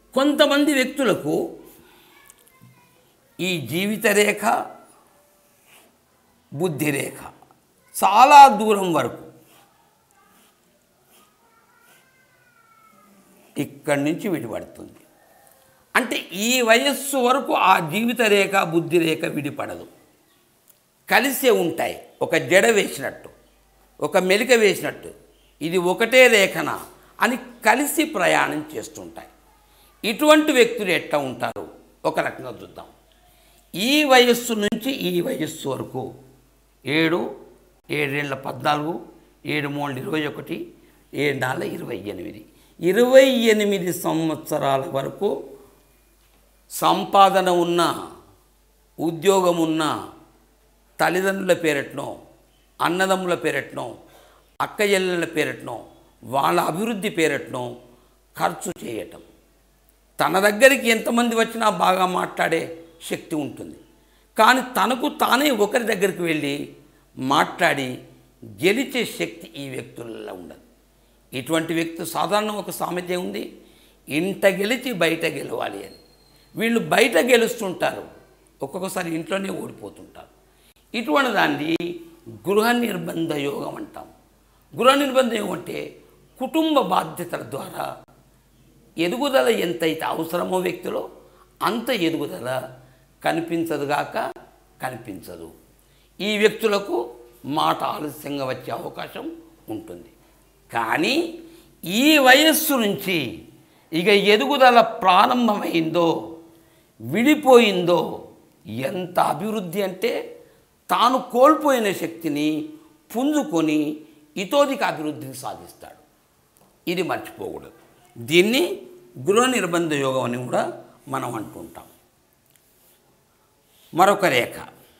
కొంతమంది వ్యక్తులకు ఈ జీవిత రేఖ బుద్ధి రేఖ చాలా దూరం వరకు ఇక్కడి నుంచి విడిపడుతుంది అంటే ఈ వయస్సు వరకు ఆ జీవిత రేఖ బుద్ధి రేఖ విడిపడదు కలిసే ఉంటాయి ఒక జడ వేసినట్టు ఒక మెలిక వేసినట్టు ఇది ఒకటే రేఖన అని కలిసి ప్రయాణం చేస్తుంటాయి ఇటువంటి వ్యక్తులు ఎట్లా ఉంటారు ఒక రకంగా చూద్దాం ఈ వయస్సు నుంచి ఈ వయస్సు వరకు ఏడు ఏడేళ్ళ పద్నాలుగు ఏడు మూడు ఇరవై ఒకటి ఏడు నాలుగు ఇరవై ఎనిమిది ఇరవై ఎనిమిది సంవత్సరాల వరకు సంపాదన ఉన్న ఉద్యోగం ఉన్న తల్లిదండ్రుల పేరట్నో అన్నదమ్ముల పేరట్నో అక్క చెల్లెళ్ళ పేరట్నో వాళ్ళ అభివృద్ధి పేరట్నో ఖర్చు చేయటం తన దగ్గరికి ఎంతమంది వచ్చినా బాగా మాట్లాడే శక్తి ఉంటుంది కానీ తనకు తానే ఒకరి దగ్గరికి వెళ్ళి మాట్లాడి గెలిచే శక్తి ఈ వ్యక్తులలో ఉండదు ఇటువంటి వ్యక్తి సాధారణ ఒక సామెత ఉంది ఇంట గెలిచి బయట గెలవాలి అని వీళ్ళు బయట గెలుస్తుంటారు ఒక్కొక్కసారి ఇంట్లోనే ఓడిపోతుంటారు ఇటువంటి దాన్ని గృహ నిర్బంధ యోగం అంటాం గృహ నిర్బంధ యోగం అంటే కుటుంబ బాధ్యతల ద్వారా ఎదుగుదల ఎంతైతే అవసరమో వ్యక్తిలో అంత ఎదుగుదల కనిపించదుగాక కనిపించదు ఈ వ్యక్తులకు మాట ఆలస్యంగా వచ్చే అవకాశం ఉంటుంది కానీ ఈ వయస్సు నుంచి ఇక ఎదుగుదల ప్రారంభమైందో విడిపోయిందో ఎంత అభివృద్ధి అంటే తాను కోల్పోయిన శక్తిని పుంజుకొని ఇతోదిక అభివృద్ధిని సాధిస్తాడు ఇది మర్చిపోకూడదు దీన్ని గృహ నిర్బంధ యోగం అని కూడా మనం అంటుంటాం మరొక రేఖ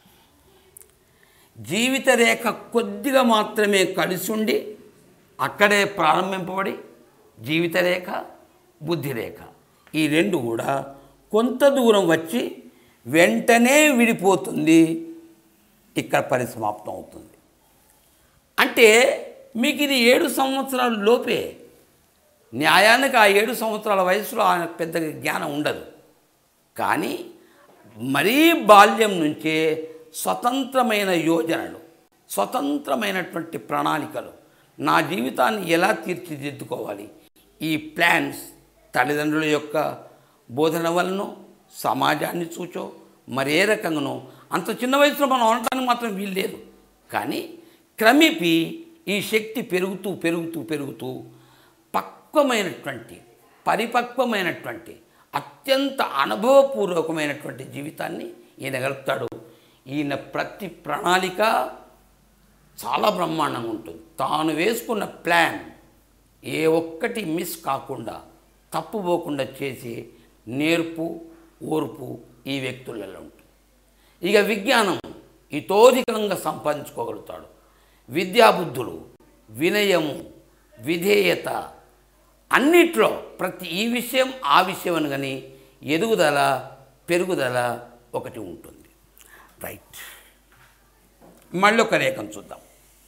జీవిత రేఖ కొద్దిగా మాత్రమే కలిసి ఉండి అక్కడే ప్రారంభింపబడి జీవిత రేఖ బుద్ధి రేఖ ఈ రెండు కూడా కొంత దూరం వచ్చి వెంటనే విడిపోతుంది ఇక్కడ పరిసమాప్తం అవుతుంది అంటే మీకు ఇది ఏడు సంవత్సరాల లోపే న్యాయానికి ఆ ఏడు సంవత్సరాల వయసులో ఆయనకు పెద్దగా జ్ఞానం ఉండదు కానీ మరీ బాల్యం నుంచే స్వతంత్రమైన యోజనలు స్వతంత్రమైనటువంటి ప్రణాళికలు నా జీవితాన్ని ఎలా తీర్చిదిద్దుకోవాలి ఈ ప్లాన్స్ తల్లిదండ్రుల యొక్క బోధన వలన సమాజాన్ని చూచో మరే రకంగానో అంత చిన్న వయసులో మనం అనటానికి మాత్రం వీలు లేదు కానీ క్రమేపీ ఈ శక్తి పెరుగుతూ పెరుగుతూ పెరుగుతూ పక్వమైనటువంటి పరిపక్వమైనటువంటి అత్యంత అనుభవపూర్వకమైనటువంటి జీవితాన్ని ఈయన గలుపుతాడు ఈయన ప్రతి ప్రణాళిక చాలా బ్రహ్మాండంగా ఉంటుంది తాను వేసుకున్న ప్లాన్ ఏ ఒక్కటి మిస్ కాకుండా తప్పుపోకుండా చేసి నేర్పు ఓర్పు ఈ వ్యక్తులలో ఉంటుంది ఇక విజ్ఞానం ఇతోధికంగా సంపాదించుకోగలుగుతాడు విద్యాబుద్ధులు వినయము విధేయత అన్నిట్లో ప్రతి ఈ విషయం ఆ విషయం అని కానీ ఎదుగుదల పెరుగుదల ఒకటి ఉంటుంది రైట్ మళ్ళీ ఒక రేఖను చూద్దాం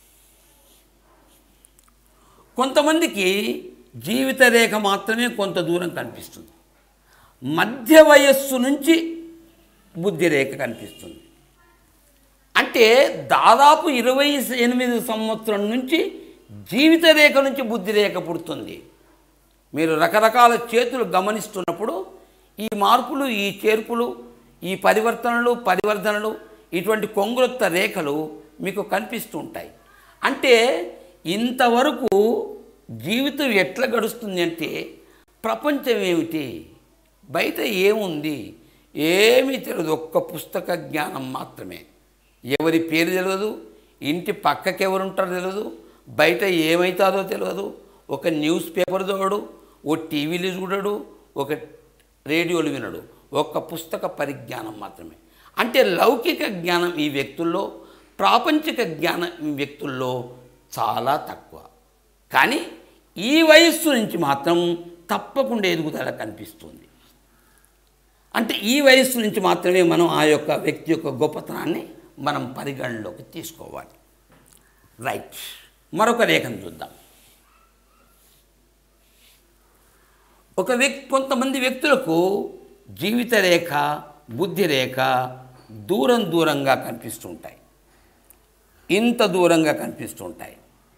కొంతమందికి జీవిత రేఖ మాత్రమే కొంత దూరం కనిపిస్తుంది మధ్య వయస్సు నుంచి బుద్ధి రేఖ కనిపిస్తుంది అంటే దాదాపు ఇరవై ఎనిమిది సంవత్సరం నుంచి జీవిత రేఖ నుంచి బుద్ధి రేఖ పుడుతుంది మీరు రకరకాల చేతులు గమనిస్తున్నప్పుడు ఈ మార్పులు ఈ చేర్పులు ఈ పరివర్తనలు పరివర్ధనలు ఇటువంటి కొంగురొత్త రేఖలు మీకు కనిపిస్తూ ఉంటాయి అంటే ఇంతవరకు జీవితం ఎట్లా గడుస్తుంది అంటే ప్రపంచం ఏమిటి బయట ఏముంది ఏమీ తెలియదు ఒక్క పుస్తక జ్ఞానం మాత్రమే ఎవరి పేరు తెలియదు ఇంటి పక్కకి ఎవరు ఉంటారో తెలియదు బయట ఏమవుతుందో తెలియదు ఒక న్యూస్ పేపర్ చదవడు ఓ టీవీలు చూడడు ఒక రేడియోలు వినడు ఒక్క పుస్తక పరిజ్ఞానం మాత్రమే అంటే లౌకిక జ్ఞానం ఈ వ్యక్తుల్లో ప్రాపంచిక జ్ఞానం ఈ వ్యక్తుల్లో చాలా తక్కువ కానీ ఈ వయస్సు నుంచి మాత్రం తప్పకుండా ఎదుగుదల కనిపిస్తుంది అంటే ఈ వయస్సు నుంచి మాత్రమే మనం ఆ యొక్క వ్యక్తి యొక్క గొప్పతనాన్ని మనం పరిగణలోకి తీసుకోవాలి రైట్ మరొక రేఖను చూద్దాం ఒక వ్యక్తి కొంతమంది వ్యక్తులకు జీవిత రేఖ బుద్ధి రేఖ దూరం దూరంగా కనిపిస్తుంటాయి ఇంత దూరంగా కనిపిస్తుంటాయి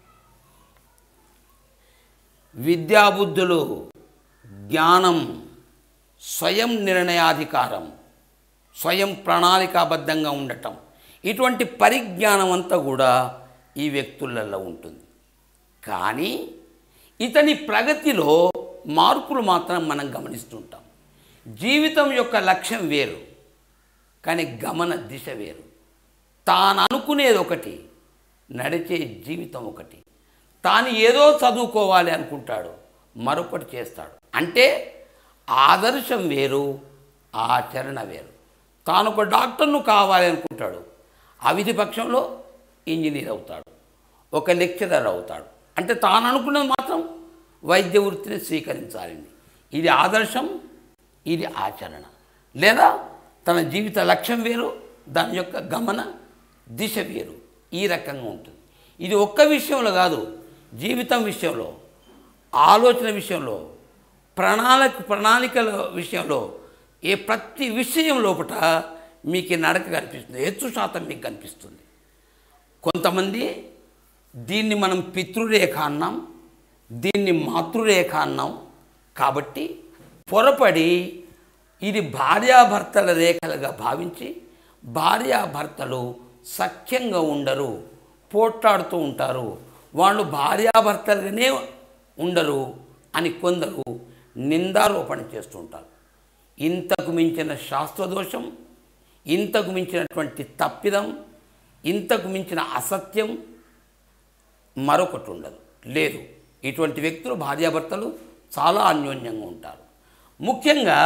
విద్యాబుద్ధులు జ్ఞానం స్వయం నిర్ణయాధికారం స్వయం ప్రణాళికాబద్ధంగా ఉండటం ఇటువంటి పరిజ్ఞానం అంతా కూడా ఈ వ్యక్తులలో ఉంటుంది కానీ ఇతని ప్రగతిలో మార్పులు మాత్రం మనం గమనిస్తుంటాం జీవితం యొక్క లక్ష్యం వేరు కానీ గమన దిశ వేరు తాను అనుకునేది ఒకటి నడిచే జీవితం ఒకటి తాను ఏదో చదువుకోవాలి అనుకుంటాడు మరొకటి చేస్తాడు అంటే ఆదర్శం వేరు ఆచరణ వేరు తాను ఒక డాక్టర్ను కావాలి అనుకుంటాడు అవిధి పక్షంలో ఇంజనీర్ అవుతాడు ఒక లెక్చరర్ అవుతాడు అంటే తాను అనుకున్నది మాత్రం వైద్య వృత్తిని స్వీకరించాలండి ఇది ఆదర్శం ఇది ఆచరణ లేదా తన జీవిత లక్ష్యం వేరు దాని యొక్క గమన దిశ వేరు ఈ రకంగా ఉంటుంది ఇది ఒక్క విషయంలో కాదు జీవితం విషయంలో ఆలోచన విషయంలో ప్రణాళిక ప్రణాళికల విషయంలో ఏ ప్రతి విషయం లోపల మీకు ఈ నడక కనిపిస్తుంది హెచ్చు శాతం మీకు కనిపిస్తుంది కొంతమంది దీన్ని మనం పితృరేఖ అన్నాం దీన్ని మాతృరేఖ అన్నాం కాబట్టి పొరపడి ఇది భార్యాభర్తల రేఖలుగా భావించి భార్యాభర్తలు సఖ్యంగా ఉండరు పోట్లాడుతూ ఉంటారు వాళ్ళు భార్యాభర్తలుగానే ఉండరు అని కొందరు నిందారోపణ చేస్తుంటారు ఇంతకు మించిన శాస్త్రదోషం ఇంతకు మించినటువంటి తప్పిదం ఇంతకు మించిన అసత్యం మరొకటి ఉండదు లేదు ఇటువంటి వ్యక్తులు భార్యాభర్తలు చాలా అన్యోన్యంగా ఉంటారు ముఖ్యంగా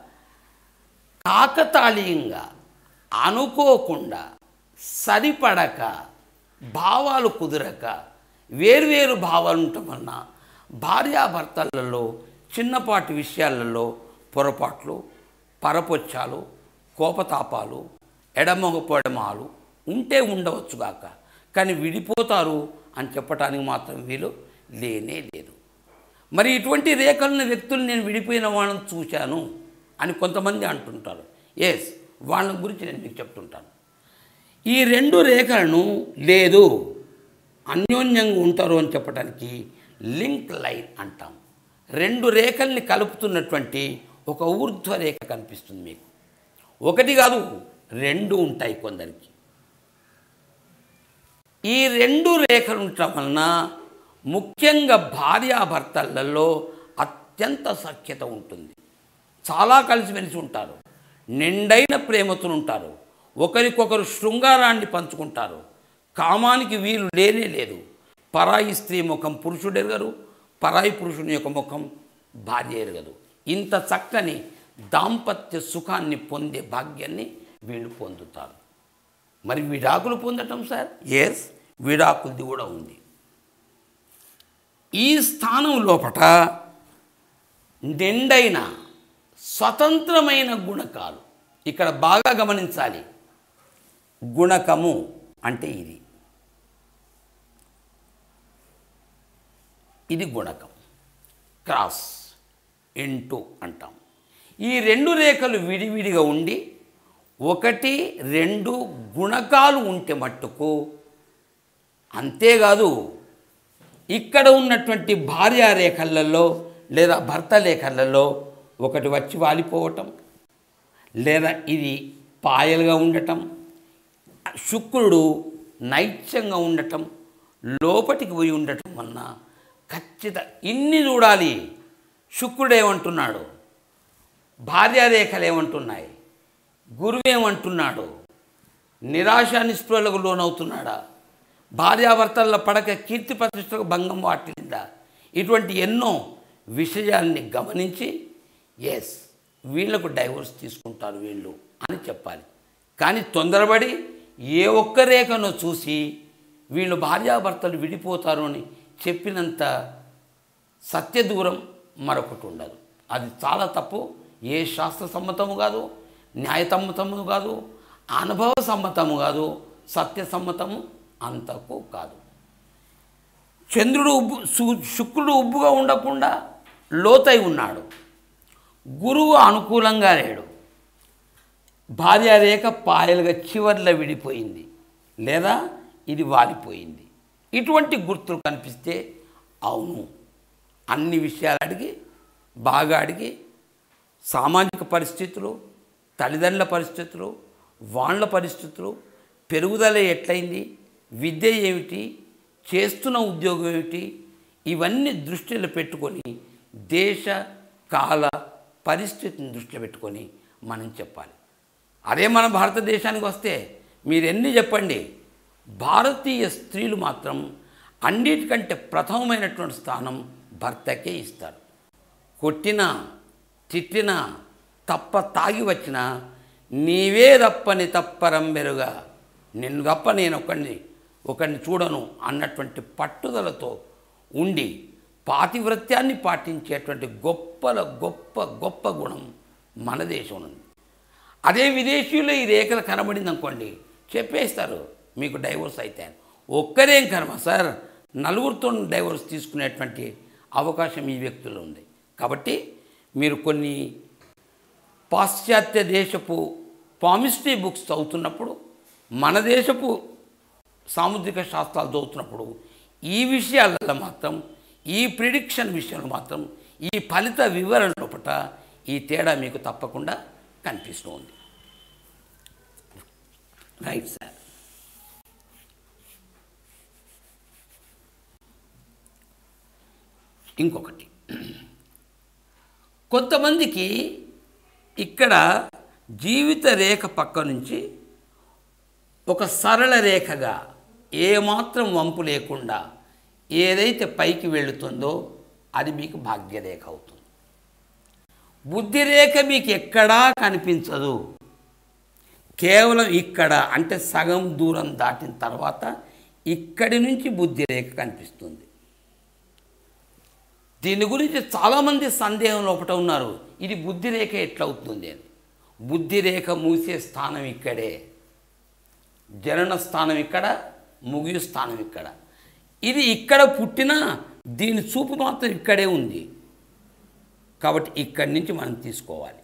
కాకతాళీయంగా అనుకోకుండా సరిపడక భావాలు కుదరక వేర్వేరు భావాలు ఉండటం వలన భార్యాభర్తలలో చిన్నపాటి విషయాలలో పొరపాట్లు పరపొచ్చాలు కోపతాపాలు ఎడమొగపడమాలు ఉంటే ఉండవచ్చుగాక కానీ విడిపోతారు అని చెప్పడానికి మాత్రం వీలు లేనే లేదు మరి ఇటువంటి రేఖలున్న వ్యక్తులు నేను విడిపోయిన వాళ్ళని చూశాను అని కొంతమంది అంటుంటారు ఎస్ వాళ్ళ గురించి నేను మీకు చెప్తుంటాను ఈ రెండు రేఖలను లేదు అన్యోన్యంగా ఉంటారు అని చెప్పడానికి లింక్ లైన్ అంటాం రెండు రేఖల్ని కలుపుతున్నటువంటి ఒక ఊర్ధ్వ రేఖ కనిపిస్తుంది మీకు ఒకటి కాదు రెండు ఉంటాయి కొందరికి ఈ రెండు రేఖలు ఉండటం వలన ముఖ్యంగా భార్యాభర్తలలో అత్యంత సఖ్యత ఉంటుంది చాలా కలిసిమెలిసి ఉంటారు నిండైన ప్రేమతో ఉంటారు ఒకరికొకరు శృంగారాన్ని పంచుకుంటారు కామానికి వీలు లేనే లేదు పరాయి స్త్రీ ముఖం పురుషుడు ఎరగరు పరాయి పురుషుని యొక్క ముఖం భార్య ఎరగదు ఇంత చక్కని దాంపత్య సుఖాన్ని పొందే భాగ్యాన్ని వీళ్ళు పొందుతారు మరి విడాకులు పొందటం సార్ ఎస్ విడాకులది కూడా ఉంది ఈ స్థానం లోపట నిండైన స్వతంత్రమైన గుణకాలు ఇక్కడ బాగా గమనించాలి గుణకము అంటే ఇది ఇది గుణకం క్రాస్ ఇంటూ అంటాం ఈ రెండు రేఖలు విడివిడిగా ఉండి ఒకటి రెండు గుణకాలు ఉంటే మట్టుకు అంతేకాదు ఇక్కడ ఉన్నటువంటి భార్య రేఖలలో లేదా భర్త రేఖలలో ఒకటి వచ్చి వాలిపోవటం లేదా ఇది పాయలుగా ఉండటం శుక్రుడు నైత్యంగా ఉండటం లోపటికి పోయి ఉండటం వలన ఖచ్చిత ఇన్ని చూడాలి శుక్రుడు ఏమంటున్నాడు భార్యారేఖలు ఏమంటున్నాయి గురువు ఏమంటున్నాడు నిరాశ నిస్పృహలకు లోనవుతున్నాడా భార్యాభర్తల పడక కీర్తి ప్రతిష్టకు భంగం వాటిల్లిందా ఇటువంటి ఎన్నో విషయాల్ని గమనించి ఎస్ వీళ్ళకు డైవోర్స్ తీసుకుంటారు వీళ్ళు అని చెప్పాలి కానీ తొందరపడి ఏ ఒక్క రేఖను చూసి వీళ్ళు భార్యాభర్తలు విడిపోతారు అని చెప్పినంత సత్య దూరం మరొకటి ఉండదు అది చాలా తప్పు ఏ శాస్త్ర సమ్మతము కాదు న్యాయసమ్మతము కాదు అనుభవ సమ్మతము కాదు సత్య సమ్మతము అంతకు కాదు చంద్రుడు ఉబ్బు సు- శుక్రుడు ఉబ్బుగా ఉండకుండా లోతై ఉన్నాడు గురువు అనుకూలంగా లేడు భార్యారేఖ పాయలుగా చివర్లో విడిపోయింది లేదా ఇది వాలిపోయింది ఇటువంటి గుర్తులు కనిపిస్తే అవును అన్ని విషయాలు అడిగి బాగా అడిగి సామాజిక పరిస్థితులు తల్లిదండ్రుల పరిస్థితులు వాళ్ళ పరిస్థితులు పెరుగుదల ఎట్లయింది విద్య ఏమిటి చేస్తున్న ఉద్యోగం ఏమిటి ఇవన్నీ దృష్టిలో పెట్టుకొని దేశ కాల పరిస్థితిని దృష్టిలో పెట్టుకొని మనం చెప్పాలి అదే మన భారతదేశానికి వస్తే మీరు ఎన్ని చెప్పండి భారతీయ స్త్రీలు మాత్రం అన్నిటికంటే ప్రథమమైనటువంటి స్థానం భర్తకే ఇస్తారు కొట్టినా తిట్టినా తప్ప తాగి వచ్చినా నీవే తప్పని తప్పరం మెరుగా నిన్ను తప్ప నేను ఒకడిని ఒకరిని చూడను అన్నటువంటి పట్టుదలతో ఉండి పాతివ్రత్యాన్ని పాటించేటువంటి గొప్పల గొప్ప గొప్ప గుణం మన దేశంలో ఉంది అదే విదేశీయులు ఈ రేఖలు కనబడింది అనుకోండి చెప్పేస్తారు మీకు డైవోర్స్ అయితే ఒక్కరేం కర్మ సార్ నలుగురితో డైవోర్స్ తీసుకునేటువంటి అవకాశం ఈ వ్యక్తుల్లో ఉంది కాబట్టి మీరు కొన్ని పాశ్చాత్య దేశపు పామిస్ట్రీ బుక్స్ చదువుతున్నప్పుడు మన దేశపు సాముద్రిక శాస్త్రాలు చదువుతున్నప్పుడు ఈ విషయాలలో మాత్రం ఈ ప్రిడిక్షన్ విషయంలో మాత్రం ఈ ఫలిత వివరణ లోపట ఈ తేడా మీకు తప్పకుండా కనిపిస్తూ ఉంది రైట్ సార్ ఇంకొకటి కొంతమందికి ఇక్కడ జీవిత రేఖ పక్క నుంచి ఒక సరళ రేఖగా ఏమాత్రం వంపు లేకుండా ఏదైతే పైకి వెళుతుందో అది మీకు భాగ్యరేఖ అవుతుంది బుద్ధిరేఖ మీకు ఎక్కడా కనిపించదు కేవలం ఇక్కడ అంటే సగం దూరం దాటిన తర్వాత ఇక్కడి నుంచి బుద్ధిరేఖ కనిపిస్తుంది దీని గురించి చాలామంది సందేహం లోపట ఉన్నారు ఇది బుద్ధిరేఖ ఎట్లవుతుంది అని బుద్ధిరేఖ మూసే స్థానం ఇక్కడే జనన స్థానం ఇక్కడ ముగియు స్థానం ఇక్కడ ఇది ఇక్కడ పుట్టినా దీని చూపు మాత్రం ఇక్కడే ఉంది కాబట్టి ఇక్కడి నుంచి మనం తీసుకోవాలి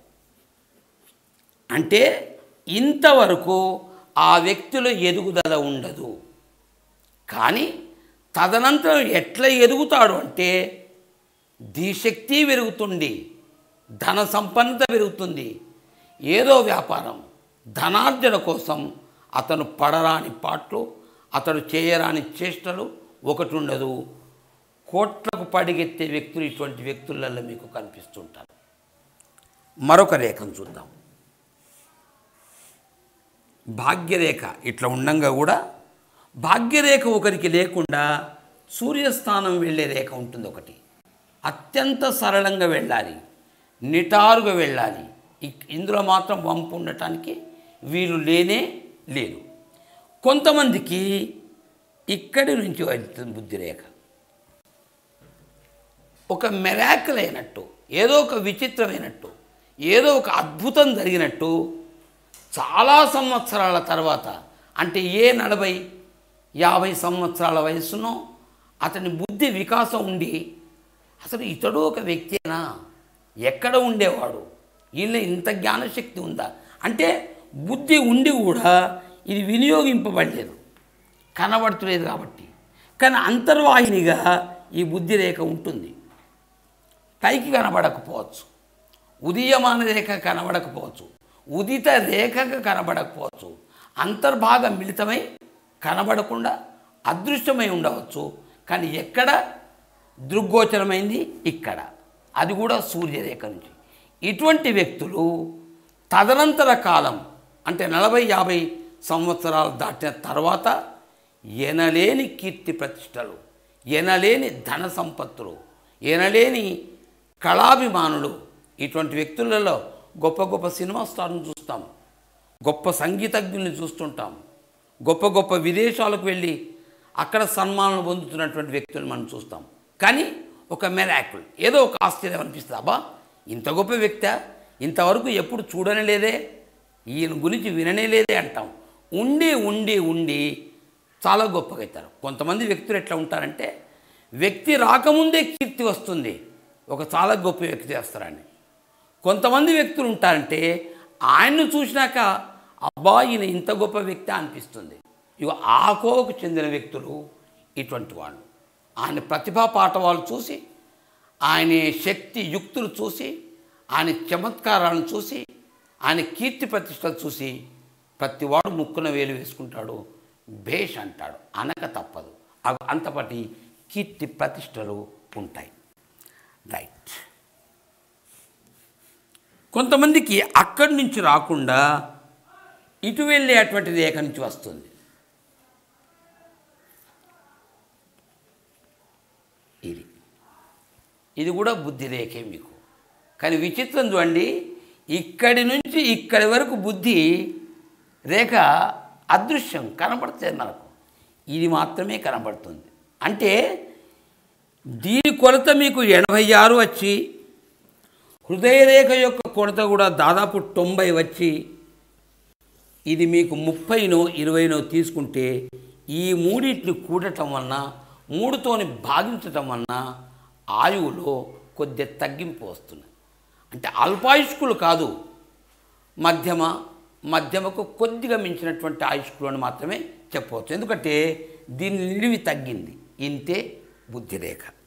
అంటే ఇంతవరకు ఆ వ్యక్తిలో ఎదుగుదల ఉండదు కానీ తదనంతరం ఎట్లా ఎదుగుతాడు అంటే ధీశక్తి పెరుగుతుంది ధన సంపన్నత పెరుగుతుంది ఏదో వ్యాపారం ధనార్జన కోసం అతను పడరాని పాటలు అతడు చేయరాని చేష్టలు ఒకటి ఉండదు కోట్లకు పడిగెత్తే వ్యక్తులు ఇటువంటి వ్యక్తులలో మీకు కనిపిస్తుంటారు మరొక రేఖను చూద్దాం భాగ్యరేఖ ఇట్లా ఉండంగా కూడా భాగ్యరేఖ ఒకరికి లేకుండా సూర్యస్థానం వెళ్ళే రేఖ ఉంటుంది ఒకటి అత్యంత సరళంగా వెళ్ళాలి నిటారుగా వెళ్ళాలి ఇక్- ఇందులో మాత్రం వంపు ఉండటానికి వీలు లేనే లేదు కొంతమందికి ఇక్కడి నుంచి వెళ్తుంది బుద్ధిరేఖ ఒక మెరాకిల్ అయినట్టు ఏదో ఒక విచిత్రమైనట్టు ఏదో ఒక అద్భుతం జరిగినట్టు చాలా సంవత్సరాల తర్వాత అంటే ఏ నలభై యాభై సంవత్సరాల వయసునో అతని బుద్ధి వికాసం ఉండి అసలు ఇతడు ఒక వ్యక్తేనా ఎక్కడ ఉండేవాడు వీళ్ళ ఇంత జ్ఞానశక్తి ఉందా అంటే బుద్ధి ఉండి కూడా ఇది వినియోగింపబడలేదు కనబడుతులేదు కాబట్టి కానీ అంతర్వాహినిగా ఈ బుద్ధి రేఖ ఉంటుంది పైకి కనబడకపోవచ్చు ఉదయమాన రేఖ కనబడకపోవచ్చు ఉదిత రేఖగా కనబడకపోవచ్చు అంతర్భాగ మిళితమై కనబడకుండా అదృశ్యమై ఉండవచ్చు కానీ ఎక్కడ దృగ్గోచరమైంది ఇక్కడ అది కూడా సూర్యరేఖ నుంచి ఇటువంటి వ్యక్తులు తదనంతర కాలం అంటే నలభై యాభై సంవత్సరాలు దాటిన తర్వాత ఎనలేని కీర్తి ప్రతిష్టలు ఎనలేని ధన సంపత్తులు ఎనలేని కళాభిమానులు ఇటువంటి వ్యక్తులలో గొప్ప గొప్ప సినిమా స్టార్ను చూస్తాం గొప్ప సంగీతజ్ఞుల్ని చూస్తుంటాం గొప్ప గొప్ప విదేశాలకు వెళ్ళి అక్కడ సన్మానాలు పొందుతున్నటువంటి వ్యక్తులను మనం చూస్తాం కానీ ఒక మెరాకుల్ ఏదో ఒక ఆశ్చర్యం అనిపిస్తుంది అబ్బా ఇంత గొప్ప వ్యక్తి ఇంతవరకు ఎప్పుడు చూడనే లేదే ఈయన గురించి విననే లేదే అంటాం ఉండి ఉండి ఉండి చాలా గొప్పగా అవుతారు కొంతమంది వ్యక్తులు ఎట్లా ఉంటారంటే వ్యక్తి రాకముందే కీర్తి వస్తుంది ఒక చాలా గొప్ప వ్యక్తి చేస్తారని కొంతమంది వ్యక్తులు ఉంటారంటే ఆయన్ను చూసినాక అబ్బా ఈయన ఇంత గొప్ప వ్యక్తి అనిపిస్తుంది ఇక ఆ కోవకు చెందిన వ్యక్తులు ఇటువంటి వాళ్ళు ఆయన ప్రతిభా పాఠవాలు చూసి ఆయన శక్తి యుక్తులు చూసి ఆయన చమత్కారాలను చూసి ఆయన కీర్తి ప్రతిష్టలు చూసి ప్రతివాడు ముక్కున వేలు వేసుకుంటాడు భేష్ అంటాడు అనక తప్పదు అవి అంతపటి కీర్తి ప్రతిష్టలు ఉంటాయి రైట్ కొంతమందికి అక్కడి నుంచి రాకుండా ఇటు వెళ్ళే అటువంటి రేఖ నుంచి వస్తుంది ఇది ఇది కూడా బుద్ధి రేఖే మీకు కానీ విచిత్రం చూడండి ఇక్కడి నుంచి ఇక్కడి వరకు బుద్ధి రేఖ అదృశ్యం కనబడుతుంది మనకు ఇది మాత్రమే కనబడుతుంది అంటే దీని కొలత మీకు ఎనభై ఆరు వచ్చి హృదయరేఖ యొక్క కొలత కూడా దాదాపు తొంభై వచ్చి ఇది మీకు ముప్పైనో ఇరవైనో తీసుకుంటే ఈ మూడింటిని కూడటం వలన మూడుతోని భాగించటం వలన ఆయువులో కొద్ది తగ్గింపు వస్తుంది అంటే అల్పాయుష్కులు కాదు మధ్యమ మధ్యమకు కొద్దిగా మించినటువంటి ఆయుష్కులు అని మాత్రమే చెప్పవచ్చు ఎందుకంటే దీని నిడివి తగ్గింది ఇంతే బుద్ధిరేఖ